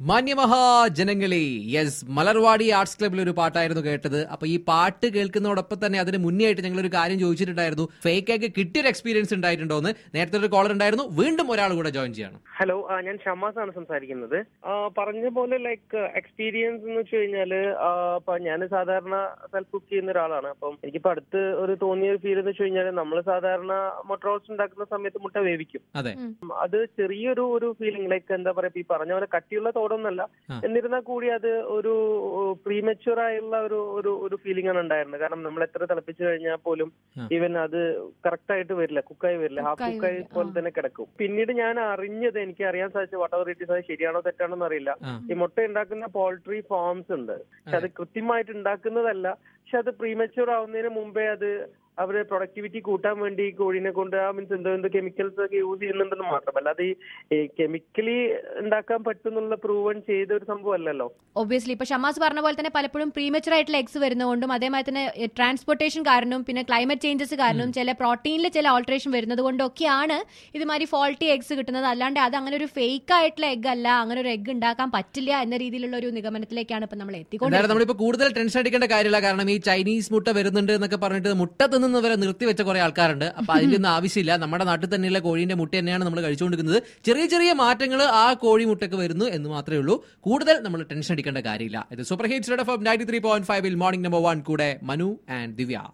മാന്യമഹാജനങ്ങളെ yes Malarvadi arts ക്ലബിൽ ഒരു പാട്ടായിരുന്നു കേട്ടത് അപ്പൊ ഈ പാട്ട് കേൾക്കുന്നതോടൊപ്പം തന്നെ അതിന് മുന്നേ ആയിട്ട് ഞങ്ങൾ ഒരു കാര്യം ചോദിച്ചിട്ടുണ്ടായിരുന്നു ഫേക്ക് ആക്കി കിട്ടിയൊരു എക്സ്പീരിയൻസ് ഉണ്ടായിട്ടുണ്ടോ എന്ന് നേരത്തെ ഒരു കോളർ ഉണ്ടായിരുന്നു വീണ്ടും ഒരാൾ കൂടെ ജോയിൻ ചെയ്യണം ഹലോ ആ, ഞാൻ ഷമാസ് ആണ് സംസാരിക്കുന്നത് ആ, പറഞ്ഞ പോലെ ലൈക്ക് എക്സ്പീരിയൻസ് എന്ന് വെച്ച് കഴിഞ്ഞാല് ആ, ഇപ്പൊ ഞാൻ സാധാരണ സെൽഫ് കുക്ക് ചെയ്യുന്ന ഒരാളാണ് അപ്പം എനിക്കിപ്പോ അടുത്ത് ഒരു തോന്നിയ ഒരു ഫീൽ എന്ന് വെച്ച് കഴിഞ്ഞാൽ നമ്മൾ സാധാരണ മുട്ട റോസ്റ്റ് ഉണ്ടാക്കുന്ന സമയത്ത് മുട്ട വേവിക്കും അതെ ഉം, അത് ചെറിയൊരു ഒരു ഫീലിംഗ് ലൈക്ക് എന്താ പറയാ ഇപ്പൊ ഈ പറഞ്ഞ പോലെ കട്ടിയുള്ള തോടൊന്നല്ല ആ. എന്നിരുന്നാൽ കൂടി അത് ഒരു പ്രീമെച്യൂർ ആയുള്ള ഒരു ഒരു ഒരു ഫീലിംഗ് ആണ് ഉണ്ടായിരുന്നത് കാരണം നമ്മൾ എത്ര തിളപ്പിച്ചു കഴിഞ്ഞാൽ പോലും ആ. ഈവൻ അത് കറക്റ്റ് ആയിട്ട് വരില്ല കുക്കായി വരില്ല ഹാഫ് Cook ആയി കുക്കായി വരില്ല, പോലെ ആ. തന്നെ കിടക്കും പിന്നീട് ഞാൻ അറിഞ്ഞത് എനിക്ക് അറിയാൻ സാധിച്ചു വട്ട വെറൈറ്റീസ് അത് ശരിയാണോ തെറ്റാണോ എന്ന് അറിയില്ല ആ. ഈ മുട്ട ഉണ്ടാക്കുന്ന പോൾട്രി ഫാംസ് ഉണ്ട് പക്ഷെ അത് കൃത്യമായിട്ട് ഉണ്ടാക്കുന്നതല്ല പക്ഷെ അത് പ്രീമെച്യൂർ ആവുന്നതിന് മുമ്പേ അത് അവര് പ്രൊഡക്ടിവിറ്റി കൂട്ടാൻ വേണ്ടി ഈ കോഴീനെ കൊണ്ട് ആ മീൻസ് എന്തോ എന്തോ കെമിക്കൽസ് ഒക്കെ യൂസ് ചെയ്യുന്നുണ്ടെന്ന് മാത്രമല്ല അത് ഈ കെമിക്കലി ഉണ്ടാക്കാൻ പറ്റുന്നുള്ള പ്രൂവൺ ചെയ്ത ഒരു സംഭവം അല്ലല്ലോ ഒബ്വിയസ്ലി ഇപ്പൊ ഷമാസ് പറഞ്ഞ പോലെ തന്നെ പലപ്പോഴും പ്രീമച്ചുർ ആയിട്ടുള്ള എഗ്സ് വരുന്നതുകൊണ്ടും അതേമാതിരി തന്നെ ട്രാൻസ്പോർട്ടേഷൻ കാരണവും പിന്നെ ക്ലൈമറ്റ് ചേഞ്ചസ് കാരണവും ചില പ്രോട്ടീനിൽ ചില ഓൾട്രേഷൻ വരുന്നത് കൊണ്ടൊക്കെയാണ് ഇതുമാതിരി ഫോൾട്ടി എഗ്സ് കിട്ടുന്നത് അല്ലാണ്ട് അത് അങ്ങനെ ഒരു ഫേക്ക് ആയിട്ടുള്ള എഗ് അല്ല അങ്ങനെ ഒരു എഗ് ഉണ്ടാക്കാൻ പറ്റില്ല എന്ന രീതിയിലുള്ള ഒരു നിഗമനത്തിലേക്കാണ് ഇപ്പൊ നമ്മൾ എന്തായാലും എത്തിക്കൊണ്ടിരിക്കുന്നത് നമ്മളിപ്പോ കൂടുതൽ ടെൻഷൻ അടിക്കേണ്ട കാര്യമില്ല കാരണം ഈ ചൈനീസ് മുട്ട വരുന്നുണ്ട് എന്നൊക്കെ പറഞ്ഞിട്ട് മുട്ട തിന്നുന്നവരെ നിർത്തിവെച്ച കുറെ ആൾക്കാരുണ്ട് അപ്പൊ അതിന്റെ ഒന്നും ആവശ്യമില്ല നമ്മുടെ നാട്ടിൽ തന്നെയുള്ള കോഴീന്റെ മുട്ട തന്നെയാണ് നമ്മൾ കഴിച്ചുകൊണ്ടിരിക്കുന്നത് ചെറിയ ചെറിയ മാറ്റങ്ങൾ ആ കോഴി മുട്ടയ്ക്ക് വരുന്നു എന്ന് മാത്രമേ ഉള്ളൂ കൂടുതൽ നമ്മൾ ടെൻഷൻ അടിക്കേണ്ട കാര്യമില്ല ഇത് super hits ninety three point ഫൈവിൽ മോർണിംഗ് നമ്പർ വൺ കൂടെ മനു ആൻഡ് ദിവ്യ